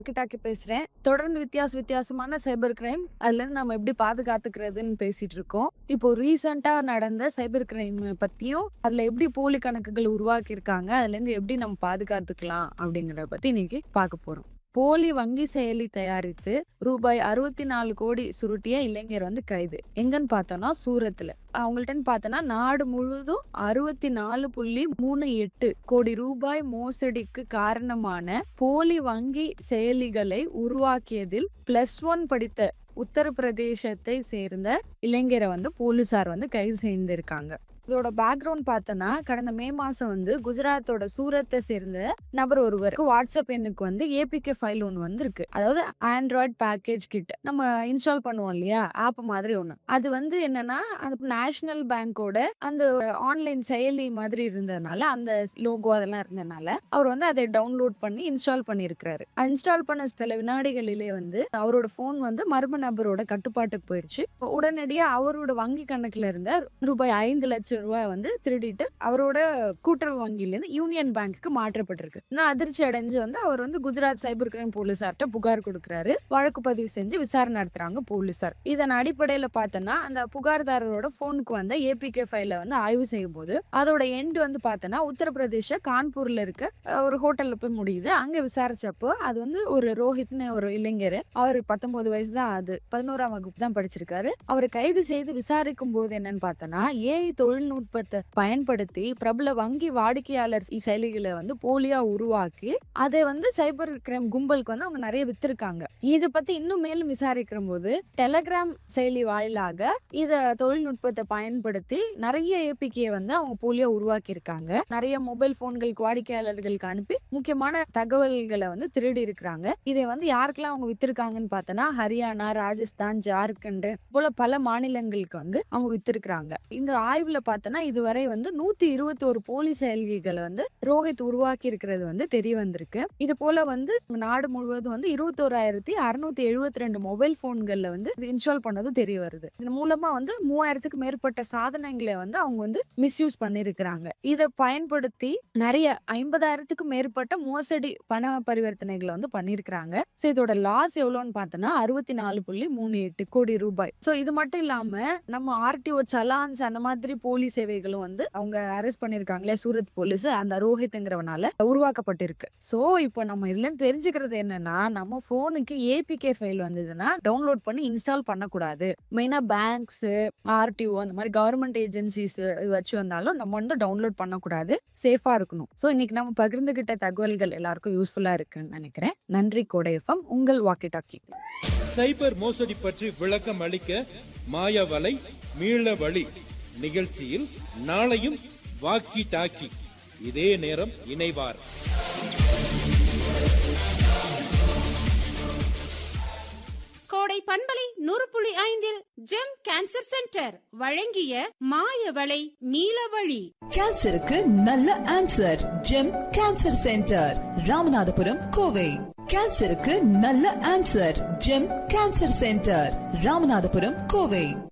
கிட்டாக்கி பேசுறேன் தொடர்ந்து வித்தியாச வித்தியாசமான சைபர் கிரைம் அதுல இருந்து நம்ம எப்படி பாதுகாத்துக்கிறதுன்னு பேசிட்டு இருக்கோம் இப்போ ரீசெண்டா நடந்த சைபர் கிரைம் பத்தியும் அதுல எப்படி போலி கணக்குகள் உருவாக்கி இருக்காங்க அதுல இருந்து எப்படி நம்ம பாதுகாத்துக்கலாம் அப்படிங்கறத பத்தி இன்னைக்கு பார்க்க போறோம் போலி வங்கி செயலி தயாரித்து ரூபாய் அறுபத்தி நாலு கோடி சுருட்டிய இளைஞர் வந்து கைது எங்கன்னு பார்த்தோம்னா சூரத்ல அவங்கள்ட்ட பார்த்தோன்னா நாடு முழுவதும் அறுபத்தி நாலு புள்ளி மூணு எட்டு கோடி ரூபாய் மோசடிக்கு காரணமான போலி வங்கி செயலிகளை உருவாக்கியதில் பிளஸ் ஒன் படித்த உத்தரப்பிரதேசத்தை சேர்ந்த இளைஞரை வந்து போலீசார் வந்து கைது செய்திருக்காங்க இதோட பேக்ரவுண்ட் பார்த்தோன்னா கடந்த மே மாசம் வந்து குஜராத்தோட சூரத்தை சேர்ந்த நபர் ஒருவருக்கு வாட்ஸ்அப் எண்ணுக்கு வந்து ஏபிகே ஃபைல் ஒன்று வந்திருக்கு அதாவது ஆண்ட்ராய்ட் பேக்கேஜ் கிட் நம்ம இன்ஸ்டால் பண்ணுவோம் இல்லையா ஆப் மாதிரி ஒன்று அது வந்து என்னன்னா அந்த நேஷனல் பேங்கோட அந்த ஆன்லைன் செயலி மாதிரி இருந்ததுனால அந்த லோகோ அதெல்லாம் இருந்ததுனால அவர் வந்து அதை டவுன்லோட் பண்ணி இன்ஸ்டால் பண்ணியிருக்கிறாரு இன்ஸ்டால் பண்ண சில வினாடிகளிலே வந்து அவரோட ஃபோன் வந்து மர்ம நபரோட கட்டுப்பாட்டுக்கு போயிடுச்சு உடனடியாக அவரோட வங்கி கணக்குல இருந்த ரூபாய் ஐந்து லட்சம் ரூபாய் வந்து திருடிட்டு அவரோட கூட்டுறவு வங்கியிலேருந்து யூனியன் பேங்க்குக்கு மாற்றப்பட்டிருக்கு நான் அதிர்ச்சி அடைஞ்சு வந்து அவர் வந்து குஜராத் சைபர் கிரைம் போலீசார்ட்ட புகார் கொடுக்குறாரு வழக்கு பதிவு செஞ்சு விசாரணை நடத்துறாங்க போலீசார் இதன் அடிப்படையில பார்த்தோன்னா அந்த புகார்தாரரோட போனுக்கு வந்த ஏபிகே ஃபைல வந்து ஆய்வு செய்யும் போது அதோட எண்ட் வந்து பார்த்தோன்னா உத்தரப்பிரதேச கான்பூர்ல இருக்க அஹ், ஒரு ஹோட்டல்ல போய் முடியுது அங்க விசாரிச்சப்போ அது வந்து ஒரு ரோஹித்னு ஒரு இளைஞர் அவர் பத்தொன்பது வயசு தான் அது பதினோராம் வகுப்பு தான் படிச்சிருக்காரு அவர் கைது செய்து விசாரிக்கும் போது என்னன்னு பார்த்தோன்னா ஏஐ தொழில்நுட்பத்தை பயன்படுத்தி பிரபல வங்கி வாடிக்கையாளர் செயலிகளை வந்து போலியா உருவாக்கி அதை வந்து சைபர் கிரைம் கும்பலுக்கு வந்து அவங்க நிறைய வித்திருக்காங்க இதை பத்தி இன்னும் மேலும் விசாரிக்கிற போது டெலகிராம் செயலி வாயிலாக இத தொழில்நுட்பத்தை பயன்படுத்தி நிறைய ஏபிகே வந்து அவங்க போலியா உருவாக்கி இருக்காங்க நிறைய மொபைல் போன்களுக்கு வாடிக்கையாளர்களுக்கு அனுப்பி முக்கியமான தகவல்களை வந்து திருடி இருக்கிறாங்க இதை வந்து யாருக்கெல்லாம் அவங்க வித்திருக்காங்கன்னு பார்த்தோன்னா ஹரியானா ராஜஸ்தான் ஜார்க்கண்ட் போல பல மாநிலங்களுக்கு வந்து அவங்க வித்திருக்கிறாங்க இந்த ஆய்வுல பார்த்தோன்னா இதுவரை வந்து நூத்தி இருபத்தி ஒரு போலி செயலிகளை வந்து ரோஹித் உருவாக்கி இருக்கிறது வந்து தெரிய வந்திருக்கு இது போல வந்து நாடு முழுவதும் வந்து இருபத்தோராயிரத்தி அறுநூத்தி எழுபத்தி ரெண்டு மொபைல் போன்கள்ல வந்து இன்ஸ்டால் பண்ணதும் தெரிய வருது இதன் மூலமா வந்து மூவாயிரத்துக்கு மேற்பட்ட சாதனங்களை வந்து அவங்க வந்து மிஸ்யூஸ் பண்ணிருக்கிறாங்க இதை பயன்படுத்தி நிறைய ஐம்பதாயிரத்துக்கும் மேற்பட்ட மோசடி பண பரிவர்த்தனைகளை வந்து பண்ணிருக்கிறாங்க ஸோ இதோட லாஸ் எவ்வளோன்னு பார்த்தோன்னா அறுபத்தி நாலு புள்ளி மூணு எட்டு கோடி ரூபாய் ஸோ இது மட்டும் இல்லாம நம்ம ஆர்டிஓ சலான்ஸ் அந்த மாதிரி போலீஸ் சேவைகளும் வந்து அவங்க அரெஸ்ட் பண்ணிருக்காங்களே சூரத் போலீஸ் அந்த ரோஹித்ங்கிறவனால உருவாக்கப்பட்டிருக்கு ஸோ இப்போ நம்ம இதுல இருந்து தெரிஞ்சுக்கிறது என்னன்னா நம்ம போனுக்கு ஏபிகே ஃபைல் வந்ததுன்னா டவுன்லோட் பண்ணி இன்ஸ்டால் பண்ணக்கூடாது மெயினா பேங்க்ஸ் ஆர்டிஓ அந்த மாதிரி கவர்மெண்ட் ஏஜென்சிஸ் வச்சு வந்தாலும் நம்ம வந்து டவுன்லோட் பண்ணக்கூடாது சேஃபா இருக்கணும் ஸோ இன்னைக்கு நம்ம பகிர்ந்துகிட்ட தகவல்கள் எல்லாருக்கும் யூஸ்ஃபுல்லா இருக்குன்னு நினைக்கிறேன் நன்றி கோடை எஃப்எம் உங்கள் வாக்கி டாக்கி சைபர் மோசடி பற்றி விளக்கம் அளிக்க மாயவலை மீள வழி நிகழ்ச்சியில் நாளையும் வாக்கி டாக்கி இதே நேரம் இணைவார் கோடை பண்பலை நூறு புள்ளி ஐந்தில் ஜெம் கேன்சர் சென்டர் வழங்கிய மாயவளை நீலவழி கேன்சருக்கு நல்ல answer Gem cancer centre Ramanathapuram Kovai கேன்சருக்கு நல்ல answer Gem cancer centre Ramanathapuram Kovai